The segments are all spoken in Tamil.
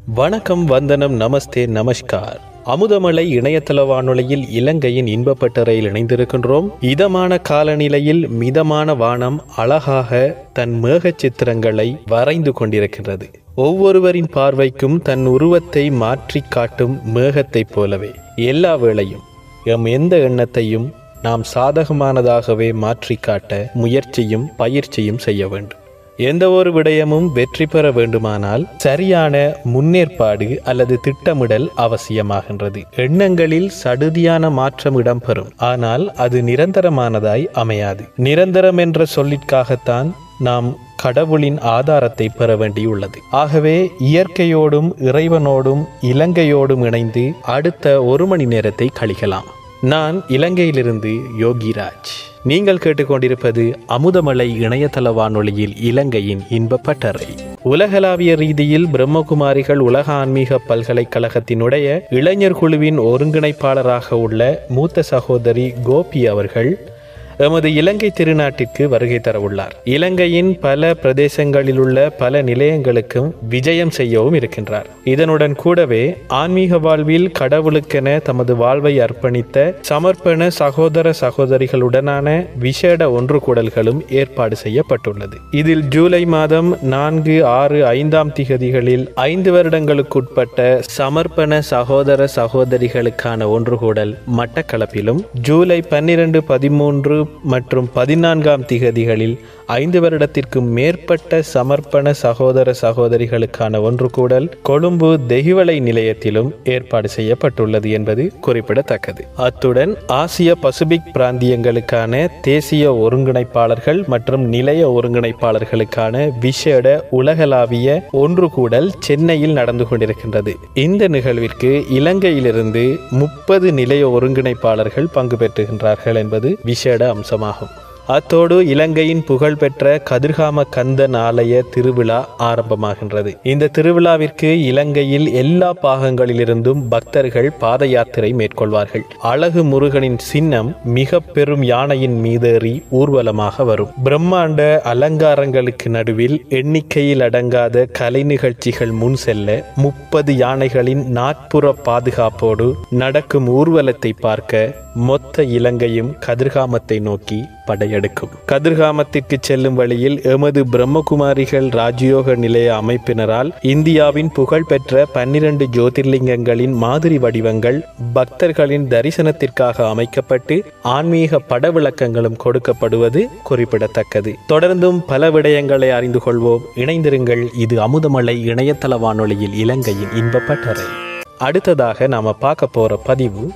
வணக்கம் வந்தனம் நமஸ்தே நமஸ்கார் அமுதமலை இணையதள வானொலியில் இலங்கையின் இன்பப்பட்டறையில் இணைந்திருக்கின்றோம் இதமான காலநிலையில் மிதமான வானம் அழகாக தன் மேகச் சித்திரங்களை வரைந்து கொண்டிருக்கின்றது ஒவ்வொருவரின் பார்வைக்கும் தன் உருவத்தை மாற்றிக் காட்டும் மேகத்தைப் போலவே எல்லா வேளையும் எம் எந்த எண்ணத்தையும் நாம் சாதகமானதாகவே மாற்றிக் காட்ட முயற்சியும் பயிற்சியும் செய்ய வேண்டும் எந்த ஒரு விடயமும் வெற்றி பெற வேண்டுமானால் சரியான முன்னேற்பாடு அல்லது திட்டமிடல் அவசியமாகின்றது எண்ணங்களில் சடுதியான மாற்றம் இடம்பெறும் ஆனால் அது நிரந்தரமானதாய் அமையாது நிரந்தரம் என்ற சொல்லிற்காகத்தான் நாம் கடவுளின் ஆதாரத்தை பெற வேண்டியுள்ளது ஆகவே இயற்கையோடும் இறைவனோடும் இலங்கையோடும் இணைந்து அடுத்த ஒரு மணி நேரத்தை கழிக்கலாம் நான் இலங்கையிலிருந்து யோகிராஜ் நீங்கள் கேட்டுக்கொண்டிருப்பது அமுதமலை இணையதள வானொலியில் இலங்கையின் இன்பப்பட்டறை உலகளாவிய ரீதியில் பிரம்மகுமாரிகள் உலக ஆன்மீக பல்கலைக்கழகத்தினுடைய இளைஞர் குழுவின் ஒருங்கிணைப்பாளராக உள்ள மூத்த சகோதரி கோபி அவர்கள் எமது இலங்கை திருநாட்டிற்கு வருகை தரவுள்ளார் இலங்கையின் பல பிரதேசங்களில் உள்ள பல நிலையங்களுக்கும் விஜயம் செய்யவும் இருக்கின்றார் இதனுடன் கூடவே ஆன்மீக வாழ்வில் கடவுளுக்கென தமது வாழ்வை அர்ப்பணித்த சமர்ப்பண சகோதர சகோதரிகளுடனான விசேட ஒன்று கூடல்களும் ஏற்பாடு செய்யப்பட்டுள்ளது இதில் ஜூலை மாதம் நான்கு ஆறு ஐந்தாம் திகதிகளில் ஐந்து வருடங்களுக்குட்பட்ட சமர்ப்பண சகோதர சகோதரிகளுக்கான ஒன்று கூடல் மட்டக்களப்பிலும் ஜூலை பன்னிரண்டு பதிமூன்று மற்றும் பதினான்காம் திகதிகளில் ஐந்து வருடத்திற்கும் மேற்பட்ட சமர்ப்பண சகோதர சகோதரிகளுக்கான ஒன்று கூடல் கொழும்பு தெஹிவளை நிலையத்திலும் ஏற்பாடு செய்யப்பட்டுள்ளது என்பது குறிப்பிடத்தக்கது அத்துடன் ஆசிய பசிபிக் பிராந்தியங்களுக்கான தேசிய ஒருங்கிணைப்பாளர்கள் மற்றும் நிலைய ஒருங்கிணைப்பாளர்களுக்கான விசேட உலகளாவிய ஒன்று கூடல் சென்னையில் நடந்து கொண்டிருக்கின்றது இந்த நிகழ்விற்கு இலங்கையிலிருந்து முப்பது நிலைய ஒருங்கிணைப்பாளர்கள் பங்கு பெற்றுகின்றார்கள் என்பது விசேட அம்சமாகும் அத்தோடு இலங்கையின் புகழ்பெற்ற கதிர்காம கந்தன் ஆலய திருவிழா ஆரம்பமாகின்றது இந்த திருவிழாவிற்கு இலங்கையில் எல்லா பாகங்களிலிருந்தும் பக்தர்கள் பாத யாத்திரை மேற்கொள்வார்கள் அழகு முருகனின் சின்னம் மிக பெரும் யானையின் மீதேறி ஊர்வலமாக வரும் பிரம்மாண்ட அலங்காரங்களுக்கு நடுவில் எண்ணிக்கையில் அடங்காத கலை நிகழ்ச்சிகள் முன் செல்ல முப்பது யானைகளின் நாட்புற பாதுகாப்போடு நடக்கும் ஊர்வலத்தை பார்க்க மொத்த இலங்கையும் கதிர்காமத்தை நோக்கி படையெடுக்கும் கதிர்காமத்திற்கு செல்லும் வழியில் எமது பிரம்மகுமாரிகள் ராஜயோக நிலைய அமைப்பினரால் இந்தியாவின் புகழ்பெற்ற பன்னிரண்டு ஜோதிர்லிங்கங்களின் மாதிரி வடிவங்கள் பக்தர்களின் தரிசனத்திற்காக அமைக்கப்பட்டு ஆன்மீக பட விளக்கங்களும் கொடுக்கப்படுவது குறிப்பிடத்தக்கது தொடர்ந்தும் பல விடயங்களை அறிந்து கொள்வோம் இணைந்திருங்கள் இது அமுதமலை இணையதள வானொலியில் இலங்கையின் இன்பப்பட்டறை அடுத்ததாக நாம பார்க்க போற பதிவு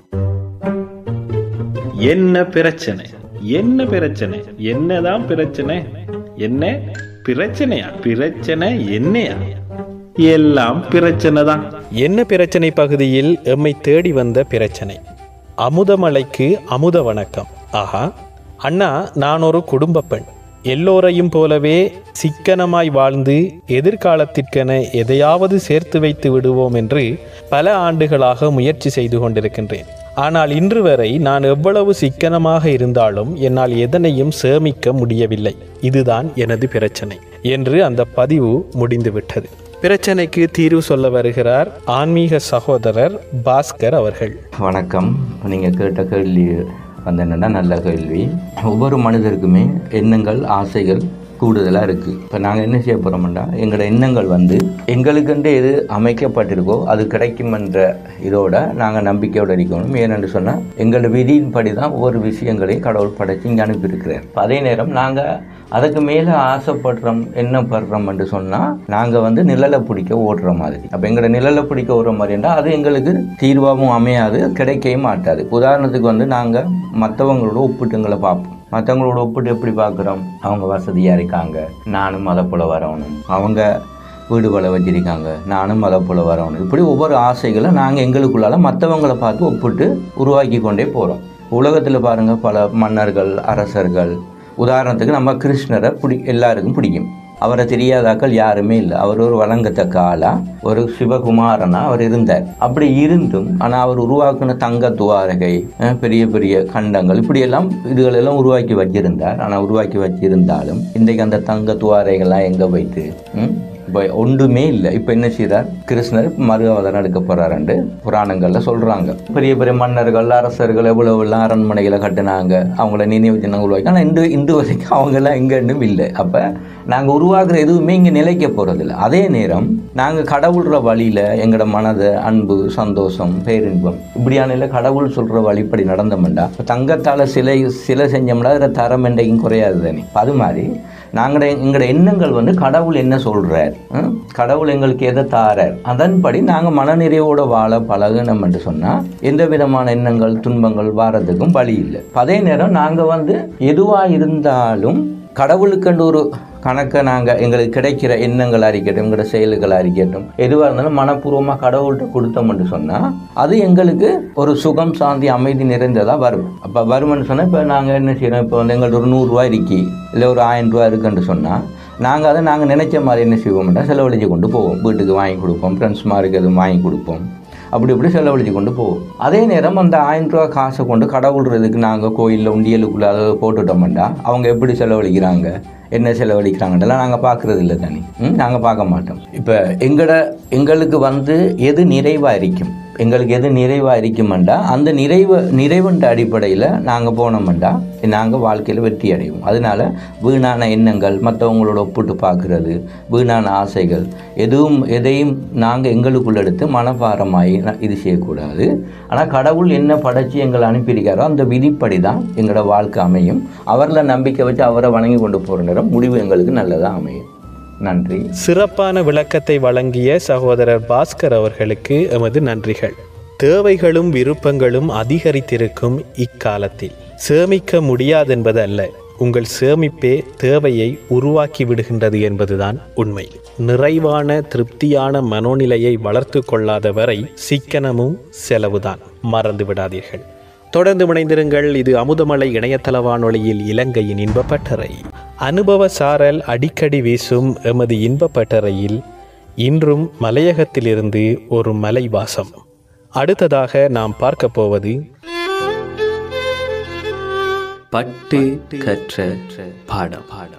என்ன பிரச்சனை என்ன பிரச்சனை என்னதான் பிரச்சனை என்ன பிரச்சனையா பிரச்சனை என்னையா எல்லாம் பிரச்சனை தான் என்ன பிரச்சனை பகுதியில் எம்மை தேடி வந்த பிரச்சனை அமுதமலைக்கு அமுத வணக்கம் ஆஹா அண்ணா நான் ஒரு குடும்ப பெண் எல்லோரையும் போலவே சிக்கனமாய் வாழ்ந்து எதிர்காலத்திற்கென எதையாவது சேர்த்து வைத்து விடுவோம் என்று பல ஆண்டுகளாக முயற்சி செய்து கொண்டிருக்கின்றேன் ஆனால் இன்று வரை நான் எவ்வளவு சிக்கனமாக இருந்தாலும் என்னால் எதனையும் சேமிக்க முடியவில்லை இதுதான் எனது பிரச்சனை என்று அந்த பதிவு முடிந்துவிட்டது பிரச்சனைக்கு தீர்வு சொல்ல வருகிறார் ஆன்மீக சகோதரர் பாஸ்கர் அவர்கள் வணக்கம் நீங்கள் கேட்ட கேள்வி வந்து என்னென்னா நல்ல கேள்வி ஒவ்வொரு மனிதருக்குமே எண்ணங்கள் ஆசைகள் கூடுதலாக இருக்குது இப்போ நாங்கள் என்ன செய்ய போகிறோம்னா எங்களோட எண்ணங்கள் வந்து எங்களுக்கென்று எது அமைக்கப்பட்டிருக்கோ அது கிடைக்கும் என்ற இதோட நாங்கள் நம்பிக்கையோடு இருக்கணும் ஏனென்று சொன்னால் எங்களோட விதியின்படி தான் ஒவ்வொரு விஷயங்களையும் கடவுள் படைச்சு இங்கே அனுப்பியிருக்கிறார் இப்ப அதே நேரம் நாங்கள் அதுக்கு மேலே ஆசைப்படுறோம் என்ன படுறோம் என்று சொன்னால் நாங்கள் வந்து நிழலை பிடிக்க ஓடுற மாதிரி அப்போ எங்களோட நிழலை பிடிக்க ஓடுற மாதிரின்னா அது எங்களுக்கு தீர்வாகவும் அமையாது கிடைக்கவே மாட்டாது உதாரணத்துக்கு வந்து நாங்கள் மற்றவங்களோட ஒப்பிட்டுங்களை பார்ப்போம் மற்றவங்களோட ஒப்பிட்டு எப்படி பார்க்குறோம் அவங்க வசதியாக இருக்காங்க நானும் அதை போல் வரணும் அவங்க வீடு வள வச்சிருக்காங்க நானும் அதை போல் வரணும் இப்படி ஒவ்வொரு ஆசைகளை நாங்கள் எங்களுக்குள்ளால மற்றவங்களை பார்த்து ஒப்பிட்டு உருவாக்கி கொண்டே போகிறோம் உலகத்தில் பாருங்கள் பல மன்னர்கள் அரசர்கள் உதாரணத்துக்கு நம்ம கிருஷ்ணரை பிடி எல்லாருக்கும் பிடிக்கும் அவரை தெரியாதாக்கள் யாருமே இல்லை அவர் ஒரு வழங்கத்தக்க ஆளா ஒரு சிவகுமாரனா அவர் இருந்தார் அப்படி இருந்தும் ஆனால் அவர் உருவாக்கின தங்க துவாரகை அஹ், பெரிய பெரிய கண்டங்கள் இப்படியெல்லாம் இதுகளெல்லாம் உருவாக்கி வச்சிருந்தார் ஆனால் உருவாக்கி வச்சிருந்தாலும் இன்றைக்கு அந்த தங்க துவாரைகள்லாம் எங்கே போயிட்டு ம்? இப்போ ஒன்றுமே இல்லை இப்போ என்ன செய்தார் கிருஷ்ணர் மறு அவதாரம் எடுக்க போறாருண்டு புராணங்கள்ல சொல்றாங்க பெரிய பெரிய மன்னர்கள் அரசர்கள் எவ்வளவு எல்லாம் அரண்மனைகளை கட்டினாங்க அவங்கள நினைவு சின்னங்கள் உருவாக்கி ஆனால் இன்று இன்று வரைக்கும் அவங்க எல்லாம் எங்கேன்னு இல்லை அப்போ நாங்கள் உருவாக்குற எதுவுமே இங்கே நிலைக்க போறதில்ல அதே நேரம் நாங்கள் கடவுள்ற வழியில எங்களோட மனதை அன்பு சந்தோஷம் பேரின்பம் இப்படியான இல்லை கடவுள் சொல்ற வழிப்படி நடந்தோம்டா இப்ப தங்கத்தால சிலை சிலை செஞ்சோம்னா அதில் தரம் என்றைக்கும் குறையாது தானே இப்ப அது மாதிரி நாங்களோட எங்களோட எண்ணங்கள் வந்து கடவுள் என்ன சொல்றார் ம்? கடவுள் எங்களுக்கு எதை தாரார் அதன்படி நாங்கள் மனநிறைவோட வாழ பழகணும் என்று சொன்னால் எந்த விதமான எண்ணங்கள் துன்பங்கள் வாரத்துக்கும் வழி இல்லை இப்ப அதே நேரம் நாங்கள் வந்து எதுவாக இருந்தாலும் கடவுளுக்கென்று ஒரு கணக்கை நாங்கள் எங்களுக்கு கிடைக்கிற எண்ணங்கள் அறிக்கட்டும் எங்களோட செயல்கள் அறிக்கட்டும் எதுவாக இருந்தாலும் மனப்பூர்வமாக கடவுள்கிட்ட கொடுத்தோம்னு சொன்னால் அது எங்களுக்கு ஒரு சுகம் சாந்தி அமைதி நிறைந்ததாக வரும் அப்போ வரும்னு சொன்னால் இப்போ நாங்கள் என்ன செய்யறோம் இப்போ வந்து எங்கள்ட்ட ஒரு நூறுரூவா இருக்கி இல்லை ஒரு ஆயிரம் ரூபா இருக்குன்னு சொன்னால் நாங்கள் அதை நாங்கள் நினைச்ச மாதிரி என்ன செய்வோம்னா செலவழிச்சு கொண்டு போவோம் வீட்டுக்கு வாங்கி கொடுப்போம் ஃப்ரெண்ட்ஸ் மாதிரி எதுவும் வாங்கி கொடுப்போம் அப்படி இப்படி செலவழிச்சு கொண்டு போவோம் அதே நேரம் அந்த ஆயிரம் ரூபா காசை கொண்டு கடவுள்றதுக்கு நாங்கள் கோயிலில் உண்டியலுக்குள்ள அதை போட்டுட்டோம்டா அவங்க எப்படி செலவழிக்கிறாங்க என்ன செலவழிக்கிறாங்கன்றலாம் நாங்கள் பார்க்குறது இல்லை தனி நாங்கள் பார்க்க மாட்டோம் இப்போ எங்களோட எங்களுக்கு வந்து எது நிறைவாக இருக்கும் எங்களுக்கு எது நிறைவாக இருக்குமெண்டா அந்த நிறைவு நிறைவுன்ற அடிப்படையில் நாங்கள் போனோம்டா நாங்கள் வாழ்க்கையில் வெற்றி அடைவோம் அதனால வீணான எண்ணங்கள் மற்றவங்களோட ஒப்பிட்டு பார்க்குறது வீணான ஆசைகள் எதுவும் எதையும் நாங்கள் எங்களுக்குள்ள எடுத்து மனப்பாரமாகி ந- இது செய்யக்கூடாது ஆனால் கடவுள் என்ன படைச்சு எங்களை அனுப்பியிருக்காரோ அந்த விதிப்படி தான் எங்களோட வாழ்க்கை அமையும் அவரில் நம்பிக்கை வச்சு அவரை வணங்கி கொண்டு போகிற நேரம் முடிவு எங்களுக்கு நல்லதாக அமையும் நன்றி சிறப்பான விளக்கத்தை வழங்கிய சகோதரர் பாஸ்கர் அவர்களுக்கு எமது நன்றிகள் தேவைகளும் விருப்பங்களும் அதிகரித்திருக்கும் இக்காலத்தில் சேமிக்க முடியாதென்பது அல்ல உங்கள் சேமிப்பே தேவையை உருவாக்கி விடுகின்றது என்பதுதான் உண்மை நிறைவான திருப்தியான மனோநிலையை வளர்த்து கொள்ளாத வரை சிக்கனமும் செலவுதான் மறந்து விடாதீர்கள் தொடர்ந்து இணைந்திருங்கள் இது அமுதமலை இணையதள வானொலியில் இலங்கையின் இன்பப்பட்டறை அனுபவ சாரல் அடிக்கடி வீசும் எமது இன்பப்பட்டறையில் இன்றும் மலையகத்திலிருந்து ஒரு மலைவாசம் அடுத்ததாக நாம் பார்க்க போவது பட்டு கற்ற பாடம் பாடம்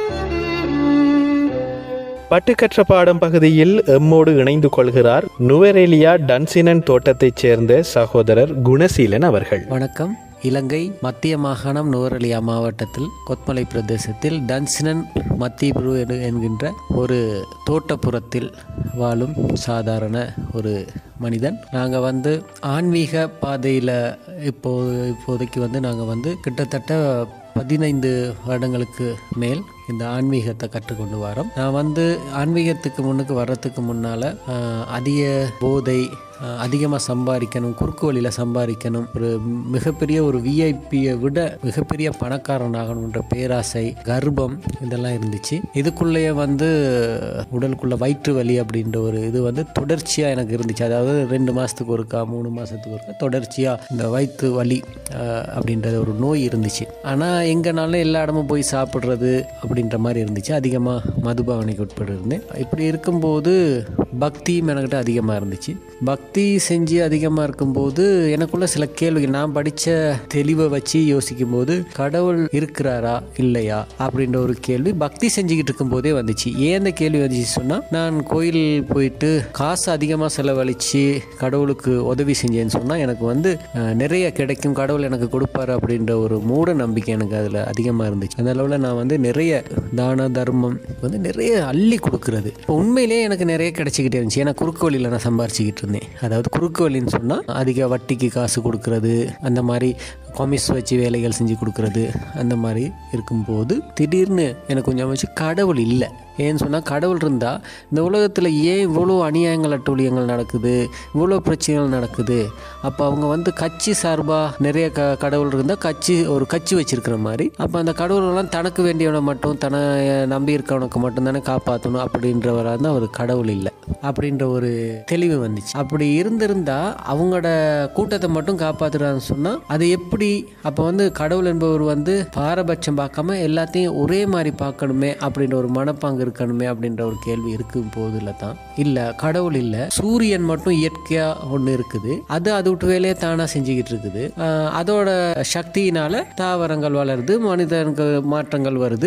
பட்டு கற்ற பாடம் பகுதியில் எம்மோடு இணைந்து கொள்கிறார் நுவரெலியா டன்சினன் தோட்டத்தைச் சேர்ந்த சகோதரர் குணசீலன் அவர்கள் வணக்கம் இலங்கை மத்திய மாகாணம் நுவரெலியா மாவட்டத்தில் கொத்மலை பிரதேசத்தில் டன்சினன் மத்தியபுரு என- என்கின்ற ஒரு தோட்டப்புறத்தில் வாழும் சாதாரண ஒரு மனிதன் நாங்கள் வந்து ஆன்மீக பாதையில் இப்போ இப்போதைக்கு வந்து நாங்கள் வந்து கிட்டத்தட்ட பதினைந்து வருடங்களுக்கு மேல் இந்த ஆன்மீகத்தை கற்றுக்கொண்டு வரோம் நான் வந்து ஆன்மீகத்துக்கு முன்னுக்கு வர்றதுக்கு முன்னால் அதிக போதை அதிகமாக சம்பாதிக்கணும் குறுக்கு வழியில் சம்பாதிக்கணும் ஒரு மிகப்பெரிய ஒரு விஐபியை விட மிகப்பெரிய பணக்காரனாகணுன்ற பேராசை கர்ப்பம் இதெல்லாம் இருந்துச்சு இதுக்குள்ளேயே வந்து உடலுக்குள்ள வயிற்று வலி அப்படின்ற ஒரு இது வந்து தொடர்ச்சியாக எனக்கு இருந்துச்சு அதாவது ரெண்டு மாதத்துக்கு ஒருக்கா மூணு மாதத்துக்கு ஒருக்கா தொடர்ச்சியாக இந்த வயிற்று வலி அஹ், அப்படின்றது ஒரு நோய் இருந்துச்சு ஆனால் எங்கனாலும் எல்லா இடமும் போய் சாப்பிட்றது அப்படின்ற மாதிரி இருந்துச்சு அதிகமாக மதுபாவனைக்கு உட்பட்டு இருந்தேன் இப்படி இருக்கும்போது பக்தியும் எனக்கிட்ட அதிகமாக இருந்துச்சு பக்தி செஞ்சு அதிகமாக இருக்கும்போது எனக்குள்ள சில கேள்விகள் நான் படித்த தெளிவை வச்சு யோசிக்கும் போது கடவுள் இருக்கிறாரா இல்லையா அப்படின்ற ஒரு கேள்வி பக்தி செஞ்சுக்கிட்டு இருக்கும்போதே வந்துச்சு ஏன் இந்த கேள்வி வந்துச்சு சொன்னால் நான் கோயில் போயிட்டு காசு அதிகமாக செலவழித்து கடவுளுக்கு உதவி செஞ்சேன்னு சொன்னால் எனக்கு வந்து அஹ், நிறைய கிடைக்கும் கடவுள் எனக்கு கொடுப்பாரு அப்படின்ற ஒரு மூட நம்பிக்கை எனக்கு அதில் அதிகமாக இருந்துச்சு அந்த அளவில் நான் வந்து நிறைய தான தர்மம் வந்து நிறைய அள்ளி கொடுக்கறது இப்போ உண்மையிலேயே எனக்கு நிறைய கிடைச்சிக்கிட்டே இருந்துச்சு ஏன்னா குறுக்கு வழியில் நான் சம்பாரிச்சிக்கிட்டு இருந்தேன் அதாவது குறுக்கு வழின்னு சொன்னால் அதிக வட்டிக்கு காசு கொடுக்கறது அந்த மாதிரி கொமிஸ் வச்சு வேலைகள் செஞ்சு கொடுக்கறது அந்த மாதிரி இருக்கும்போது திடீர்னு எனக்கு கொஞ்சம் வச்சு கடவுள் இல்லை ஏன்னு சொன்னால் கடவுள் இருந்தால் இந்த உலகத்தில் ஏன் இவ்வளோ அநியாயங்கள் அட்டூழியங்கள் நடக்குது இவ்வளோ பிரச்சனைகள் நடக்குது அப்போ அவங்க வந்து கட்சி சார்பாக நிறைய க கடவுள் இருந்தால் கட்சி ஒரு கட்சி வச்சிருக்கிற மாதிரி அப்போ அந்த கடவுளெல்லாம் தனக்கு வேண்டியவனை மட்டும் தன்னை நம்பி இருக்கவனுக்கு மட்டும்தானே காப்பாற்றணும் அப்படின்றவராக இருந்தால் அவர் கடவுள் இல்லை அப்படின்ற ஒரு தெளிவு வந்துச்சு அப்படி இருந்திருந்தா அவங்களோட கூட்டத்தை மட்டும் காப்பாத்துறான்னு சொன்னால் அது எப்படி அப்போ வந்து கடவுள் என்பவர் வந்து பாரபட்சம் பார்க்காம எல்லாத்தையும் ஒரே மாதிரி பார்க்கணுமே அப்படின்ற ஒரு மனப்பாங்கு இருக்கணுமே அப்படின்ற ஒரு கேள்வி இருக்கும் போதுல தான் இல்லை கடவுள் இல்லை சூரியன் மட்டும் இயற்கையாக ஒன்று இருக்குது அது அது விட்டு வேலையை தானாக செஞ்சுக்கிட்டு இருக்குது ஆஹ் அதோட சக்தியினால தாவரங்கள் வளருது மனிதனுக்கு மாற்றங்கள் வருது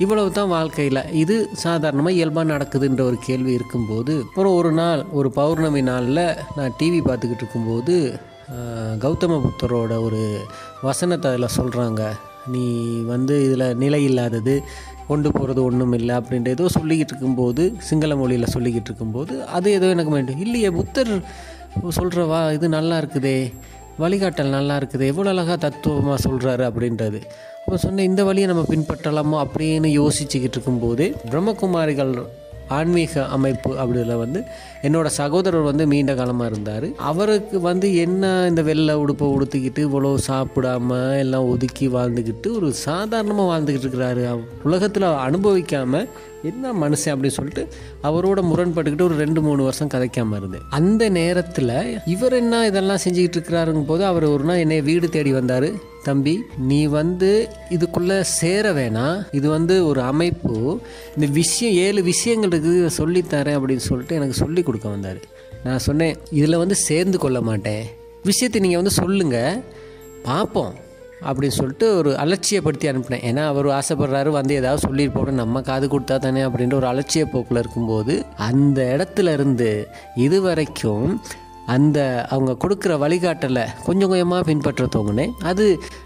இவ்வளவு தான் வாழ்க்கையில் இது சாதாரணமாக இயல்பாக நடக்குதுன்ற ஒரு கேள்வி இருக்கும்போது அப்புறம் ஒரு நாள் ஒரு பௌர்ணமி நாளில் நான் டிவி பார்த்துக்கிட்டு இருக்கும்போது ஆஹ், கௌதம புத்தரோட ஒரு வசனத்தை அதில் சொல்கிறாங்க நீ வந்து இதில் நிலை இல்லாதது கொண்டு போகிறது ஒன்றும் இல்லை அப்படின்ற ஏதோ சொல்லிக்கிட்டு இருக்கும்போது சிங்கள மொழியில் சொல்லிக்கிட்டு இருக்கும்போது அது ஏதோ எனக்கு வேண்டும் இல்லையே புத்தர் சொல்கிறவா இது நல்லா இருக்குதே வழிகாட்டல் நல்லா இருக்குது எவ்வளோ அழகாக தத்துவமாக சொல்கிறாரு அப்படின்றது அப்போ சொன்னேன் இந்த வழியை நம்ம பின்பற்றலாமா அப்படின்னு யோசிச்சுக்கிட்டு இருக்கும்போது பிரம்மகுமாரிகள் ஆன்மீக அமைப்பு அப்படில வந்து என்னோட சகோதரர் வந்து நீண்ட காலமாக இருந்தார் அவருக்கு வந்து என்ன இந்த வெள்ளை உடுப்பை உடுத்திக்கிட்டு இவ்வளோ சாப்பிடாம எல்லாம் ஒதுக்கி வாழ்ந்துக்கிட்டு ஒரு சாதாரணமாக வாழ்ந்துக்கிட்டு இருக்கிறாரு உலகத்தில் அனுபவிக்காமல் என்ன மனுஷன் அப்படின்னு சொல்லிட்டு அவரோட முரண்பட்டுக்கிட்டு ஒரு ரெண்டு மூணு வருஷம் கதைக்காம இருந்தேன் அந்த நேரத்தில் இவர் என்ன இதெல்லாம் செஞ்சுக்கிட்டு இருக்கிறாருங்கும் போது அவர் ஒரு நாள் என்னை வீடு தேடி வந்தார் தம்பி நீ வந்து இதுக்குள்ளே சேர வேணாம் இது வந்து ஒரு அமைப்பு இந்த விஷயம் ஏழு விஷயங்கள் இருக்குது இதை சொல்லித்தரேன் அப்படின்னு சொல்லிட்டு எனக்கு சொல்லி கொடுக்க வந்தார் நான் சொன்னேன் இதில் வந்து சேர்ந்து கொள்ள மாட்டேன் விஷயத்தை நீங்கள் வந்து சொல்லுங்கள் பார்ப்போம் அப்படின்னு சொல்லிட்டு ஒரு அலட்சியப்படுத்தி அனுப்பினேன் ஏன்னா அவர் ஆசைப்படுறாரு வந்து ஏதாவது சொல்லிட்டு போகணும் நம்ம காது கொடுத்தா தானே அப்படின்ற ஒரு அலட்சிய போக்கில் இருக்கும்போது அந்த இடத்துல இருந்து இது வரைக்கும் அந்த அவங்க கொடுக்குற வழிகாட்டலை கொஞ்சம் கொஞ்சமாக பின்பற்ற தோங்கினேன் அது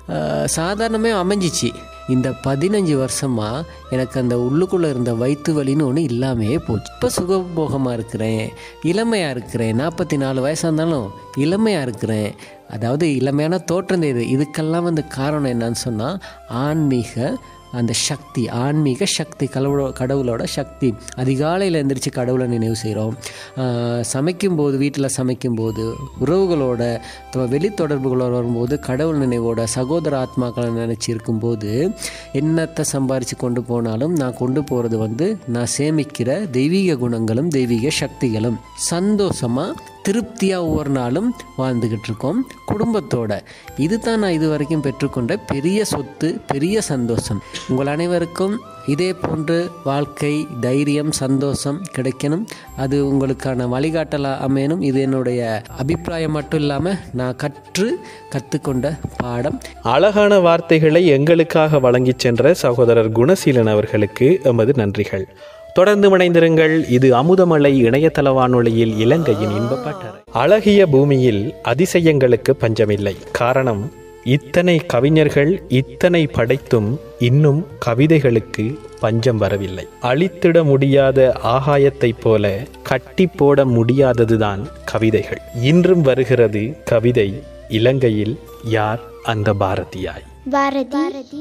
சாதாரணமே அமைஞ்சிச்சு இந்த பதினஞ்சு வருஷமாக எனக்கு அந்த உள்ளுக்குள்ளே இருந்த வயிற்று வலின்னு ஒன்று இல்லாமையே போச்சு இப்போ சுகபோகமாக இருக்கிறேன் இளமையாக இருக்கிறேன் நாற்பத்தி நாலு வயசாக இருந்தாலும் இளமையாக இருக்கிறேன் அதாவது இளமையான தோற்றம் இது இதுக்கெல்லாம் வந்து காரணம் என்னன்னு சொன்னால் ஆன்மீக அந்த சக்தி ஆன்மீக சக்தி கடவுளோ கடவுளோட சக்தி அதிகாலையில் எந்திரிச்சு கடவுளை நினைவு செய்கிறோம் சமைக்கும்போது வீட்டில் சமைக்கும்போது உறவுகளோட த- வெளி தொடர்புகளோட வரும்போது கடவுள் நினைவோட சகோதர ஆத்மாக்களை நினச்சி இருக்கும்போது என்னத்தை சம்பாரித்து கொண்டு போனாலும் நான் கொண்டு போகிறது வந்து நான் சேமிக்கிற தெய்வீக குணங்களும் தெய்வீக சக்திகளும் சந்தோஷமாக திருப்தியாக ஒவ்வொரு நாளும் வாழ்ந்துக்கிட்டு இருக்கோம் குடும்பத்தோட இதுதான் நான் இது வரைக்கும் பெற்றுக்கொண்ட பெரிய சொத்து பெரிய சந்தோஷம் உங்கள் அனைவருக்கும் இதே போன்று வாழ்க்கை தைரியம் சந்தோஷம் கிடைக்கணும் அது உங்களுக்கான வழிகாட்டலாக அமையணும் இது என்னுடைய அபிப்பிராயம் மட்டும் இல்லாமல் நான் கற்று கற்றுக்கொண்ட பாடம் அழகான வார்த்தைகளை எங்களுக்காக வழங்கிச் சென்ற சகோதரர் குணசீலன் அவர்களுக்கு எமது நன்றிகள் தொடர்ந்து இணைந்திருங்கள் இது அமுதமலை இணையதள வானொலியில் இலங்கையின் இன்பப்பட்டறை அழகிய பூமியில் அதிசயங்களுக்கு பஞ்சமில்லை காரணம் இத்தனை கவிஞர்கள் இத்தனை படைத்தும் இன்னும் கவிதைகளுக்கு பஞ்சம் வரவில்லை அழித்திட முடியாத ஆகாயத்தைப் போல கட்டி போட முடியாததுதான் கவிதைகள் இன்றும் வருகிறது கவிதை இலங்கையில் யார் அந்த பாரதியாய் பாரதி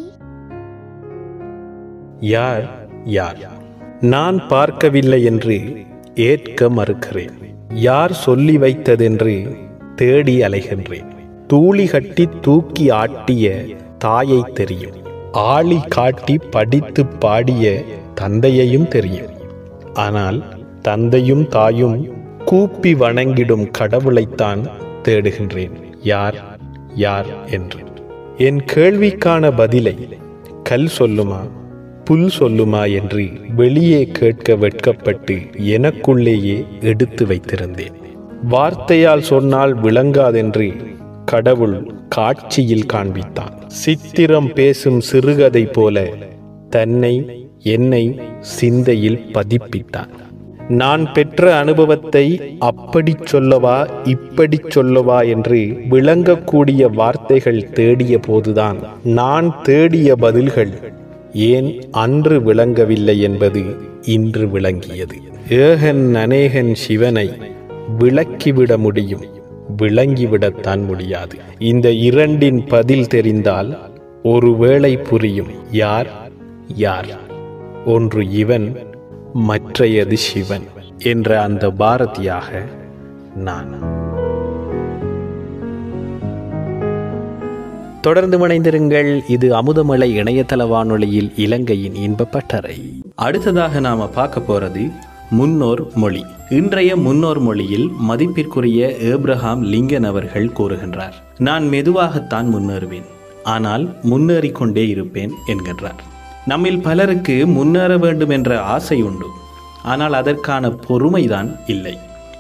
யார் யார் நான் பார்க்கவில்லை என்று ஏற்க மறுக்கிறேன் யார் சொல்லி வைத்ததென்று தேடி அலைகின்றேன் தூளி கட்டி தூக்கி ஆட்டிய தாயை தெரியும் ஆளி காட்டி படித்து பாடிய தந்தையையும் தெரியும் ஆனால் தந்தையும் தாயும் கூப்பி வணங்கிடும் கடவுளைத்தான் தேடுகின்றேன் யார் யார் என்று என் கேள்விக்கான பதிலை கல் சொல்லுமா புல் சொல்லுமா என்று வெளியே கேட்க வெட்கப்பட்டு எனக்குள்ளேயே எடுத்து வைத்திருந்தேன் வார்த்தையால் சொன்னால் விளங்காதென்று கடவுள் காட்சியில் காண்பித்தான் சித்திரம் பேசும் சிறுகதை போல தன்னை என்னை சிந்தையில் பதிப்பித்தான் நான் பெற்ற அனுபவத்தை அப்படி சொல்லவா இப்படி சொல்லவா என்று விளங்கக்கூடிய வார்த்தைகள் தேடிய போதுதான் நான் தேடிய பதில்கள் ஏன் அன்று விளங்கவில்லை என்பது இன்று விளங்கியது ஏகன் அநேகன் சிவனை விளக்கிவிட முடியும் விளங்கிவிடத்தான் முடியாது இந்த இரண்டின் பதில் தெரிந்தால் ஒருவேளை புரியும் யார் யார் ஒன்று இவன் மற்றையது சிவன் என்ற அந்த பாரதியாக நான் தொடர்ந்து இணைந்திருங்கள் இது அமுதமலை இணையதள வானொலியில் இலங்கையின் இன்பப்பட்டறை அடுத்ததாக நாம பார்க்க போறது முன்னோர் மொழி இன்றைய முன்னோர் மொழியில் மதிப்பிற்குரிய ஏப்ரஹாம் லிங்கன் அவர்கள் கூறுகின்றார் நான் மெதுவாகத்தான் முன்னேறுவேன் ஆனால் முன்னேறிக் கொண்டே இருப்பேன் என்கின்றார் நம்மில் பலருக்கு முன்னேற வேண்டும் என்ற ஆசை உண்டு ஆனால் அதற்கான பொறுமைதான் இல்லை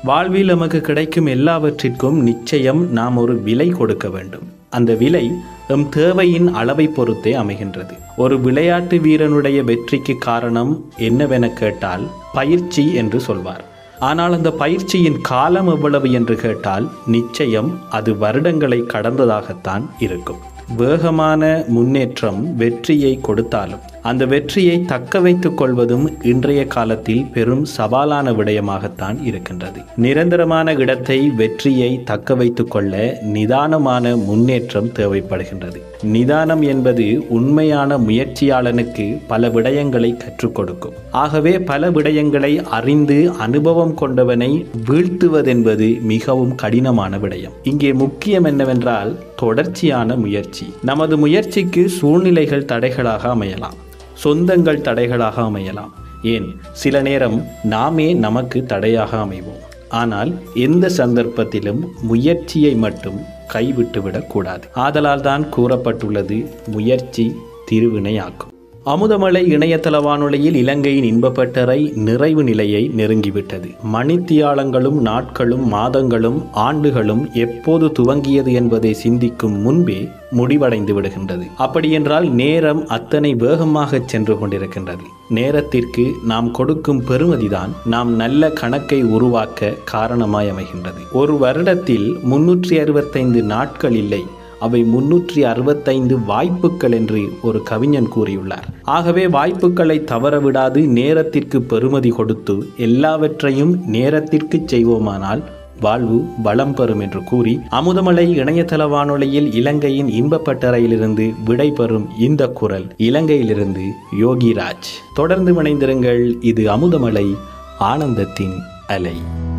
வாழ்வில் நமக்கு கிடைக்கும் எல்லாவற்றிற்கும் நிச்சயம் நாம் ஒரு விலை கொடுக்க வேண்டும் அந்த விலை எம் தேவையின் அளவை பொறுத்தே அமைகின்றது ஒரு விளையாட்டு வீரனுடைய வெற்றிக்கு காரணம் என்னவென கேட்டால் பயிற்சி என்று சொல்வார் ஆனால் அந்த பயிற்சியின் காலம் எவ்வளவு என்று கேட்டால் நிச்சயம் அது வருடங்களை கடந்ததாகத்தான் இருக்கும் வேகமான முன்னேற்றம் வெற்றியை கொடுத்தாலும் அந்த வெற்றியை தக்க வைத்துக் கொள்வதும் இன்றைய காலத்தில் பெரும் சவாலான விடயமாகத்தான் இருக்கின்றது நிரந்தரமான இடத்தை வெற்றியை தக்க வைத்துக் கொள்ள நிதானமான முன்னேற்றம் தேவைப்படுகின்றது நிதானம் என்பது உண்மையான முயற்சியாளனுக்கு பல விடயங்களை கற்றுக் கொடுக்கும் ஆகவே பல விடயங்களை அறிந்து அனுபவம் கொண்டவனை வீழ்த்துவதென்பது மிகவும் கடினமான விடயம் இங்கே முக்கியம் என்னவென்றால் தொடர்ச்சியான முயற்சி நமது முயற்சிக்கு சூழ்நிலைகள் தடைகளாக அமையலாம் சொந்தங்கள் தடைகளாக அமையலாம் ஏன் சில நேரம் நாமே நமக்கு தடையாக அமைவோம் ஆனால் எந்த சந்தர்ப்பத்திலும் முயற்சியை மட்டும் கைவிட்டுவிடக் கூடாது ஆதலால் தான் கூறப்பட்டுள்ளது முயற்சி திருவினையாக்கும் அமுதமலை இணையதள வானொலியில் இலங்கையின் இன்பப்பட்டறை நிறைவு நிலையை நெருங்கிவிட்டது மணித்தியாலங்களும் நாட்களும் மாதங்களும் ஆண்டுகளும் எப்போது துவங்கியது என்பதை சிந்திக்கும் முன்பே முடிவடைந்து விடுகின்றது அப்படியென்றால் நேரம் அத்தனை வேகமாக சென்று கொண்டிருக்கின்றது நேரத்திற்கு நாம் கொடுக்கும் பெருமதிதான் நாம் நல்ல கணக்கை உருவாக்க காரணமாய் அமைகின்றது ஒரு வருடத்தில் முன்னூற்றி அறுபத்தைந்து நாட்கள் இல்லை அவை முன்னூற்றி அறுபத்தைந்து வாய்ப்புகள் என்று ஒரு கவிஞன் கூறியுள்ளார் ஆகவே வாய்ப்புகளை தவறவிடாது நேரத்திற்கு பெருமதி கொடுத்து எல்லாவற்றையும் நேரத்திற்கு செய்வோமானால் வாழ்வு வளம் பெறும் என்று கூறி அமுதமலை இணையதள வானொலியில் இலங்கையின் இன்பப்பட்டறையிலிருந்து விடைபெறும் இந்த குரல் இலங்கையிலிருந்து யோகிராஜ் தொடர்ந்து இணைந்திருங்கள் இது அமுதமலை ஆனந்தத்தின் அலை